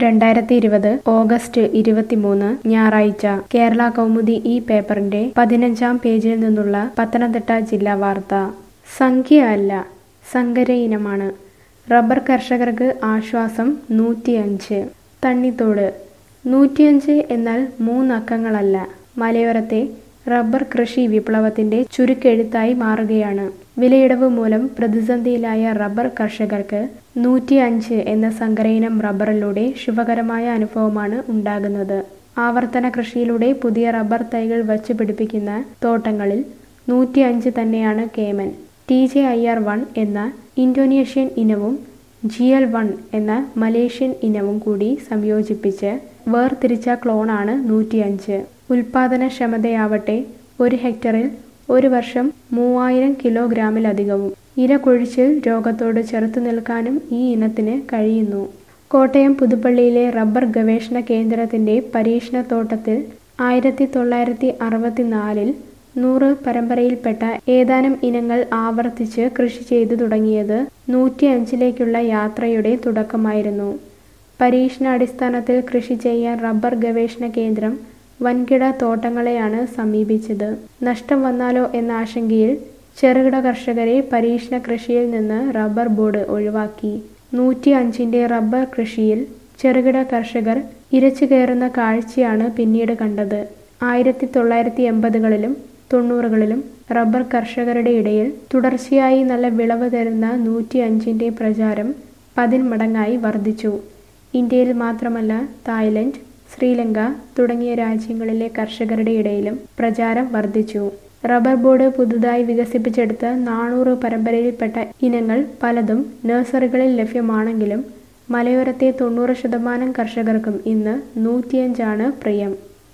രണ്ടായിരത്തി ഇരുപത് ഓഗസ്റ്റ് ഇരുപത്തിമൂന്ന് ഞായറാഴ്ച കേരള കൗമുദി ഈ പേപ്പറിന്റെ പതിനഞ്ചാം പേജിൽ നിന്നുള്ള പത്തനംതിട്ട ജില്ലാ വാർത്ത സംഖ്യ അല്ല സങ്കര ഇനമാണ് റബ്ബർ കർഷകർക്ക് ആശ്വാസം നൂറ്റിയഞ്ച് തണ്ണിത്തോട് നൂറ്റിയഞ്ച് എന്നാൽ മൂന്നക്കങ്ങളല്ല മലയോരത്തെ റബ്ബർ കൃഷി വിപ്ലവത്തിന്റെ ചുരുക്കെഴുത്തായി മാറുകയാണ് വിലയിടവ് മൂലം പ്രതിസന്ധിയിലായ റബ്ബർ കർഷകർക്ക് നൂറ്റി അഞ്ച് എന്ന സങ്കരയിനം റബ്ബറിലൂടെ ശുഭകരമായ അനുഭവമാണ് ഉണ്ടാകുന്നത് ആവർത്തന കൃഷിയിലൂടെ പുതിയ റബ്ബർ തൈകൾ വച്ചു പിടിപ്പിക്കുന്ന തോട്ടങ്ങളിൽ നൂറ്റി അഞ്ച് തന്നെയാണ് കേമൻ T J I R one എന്ന ഇന്തോനേഷ്യൻ ഇനവും ജി എൽ വൺ എന്ന മലേഷ്യൻ ഇനവും കൂടി സംയോജിപ്പിച്ച് വേർതിരിച്ച ക്ലോണാണ് നൂറ്റിയഞ്ച് ഉൽപാദനക്ഷമതയാവട്ടെ ഒരു ഹെക്ടറിൽ ഒരു വർഷം മൂവായിരം കിലോഗ്രാമിലധികവും ഇര കൊഴിച്ചിൽ രോഗത്തോട് ചെറുത്തു നിൽക്കാനും ഈ ഇനത്തിന് കഴിയുന്നു കോട്ടയം പുതുപ്പള്ളിയിലെ റബ്ബർ ഗവേഷണ കേന്ദ്രത്തിന്റെ പരീക്ഷണത്തോട്ടത്തിൽ ആയിരത്തി തൊള്ളായിരത്തി അറുപത്തിനാലിൽ നൂറ് പരമ്പരയിൽപ്പെട്ട ഏതാനും ഇനങ്ങൾ ആവർത്തിച്ച് കൃഷി ചെയ്തു തുടങ്ങിയത് നൂറ്റി അഞ്ചിലേക്കുള്ള യാത്രയുടെ തുടക്കമായിരുന്നു പരീക്ഷണാടിസ്ഥാനത്തിൽ കൃഷി ചെയ്യാൻ റബ്ബർ ഗവേഷണ കേന്ദ്രം വൻകിട തോട്ടങ്ങളെയാണ് സമീപിച്ചത് നഷ്ടം വന്നാലോ എന്ന ആശങ്കയിൽ ചെറുകിട കർഷകരെ പരീക്ഷണ കൃഷിയിൽ നിന്ന് റബ്ബർ ബോർഡ് ഒഴിവാക്കി നൂറ്റി അഞ്ചിന്റെ റബ്ബർ കൃഷിയിൽ ചെറുകിട കർഷകർ ഇരച്ചു കയറുന്ന കാഴ്ചയാണ് പിന്നീട് കണ്ടത് ആയിരത്തി തൊള്ളായിരത്തി എൺപതുകളിലും തൊണ്ണൂറുകളിലും റബ്ബർ കർഷകരുടെ ഇടയിൽ തുടർച്ചയായി നല്ല വിളവ് തരുന്ന നൂറ്റി അഞ്ചിന്റെ പ്രചാരം പതിന്മടങ്ങായി വർദ്ധിച്ചു ഇന്ത്യയിൽ മാത്രമല്ല തായ്ലൻഡ് ശ്രീലങ്ക തുടങ്ങിയ രാജ്യങ്ങളിലെ കർഷകരുടെ ഇടയിലും പ്രചാരം വർദ്ധിച്ചു റബ്ബർ ബോർഡ് പുതുതായി വികസിപ്പിച്ചെടുത്ത നാനൂറ് പരമ്പരയിൽപ്പെട്ട ഇനങ്ങൾ പലതും നഴ്സറികളിൽ ലഭ്യമാണെങ്കിലും മലയോരത്തെ തൊണ്ണൂറ് ശതമാനം കർഷകർക്കും ഇന്ന് നൂറ്റിയഞ്ചാണ് പ്രിയം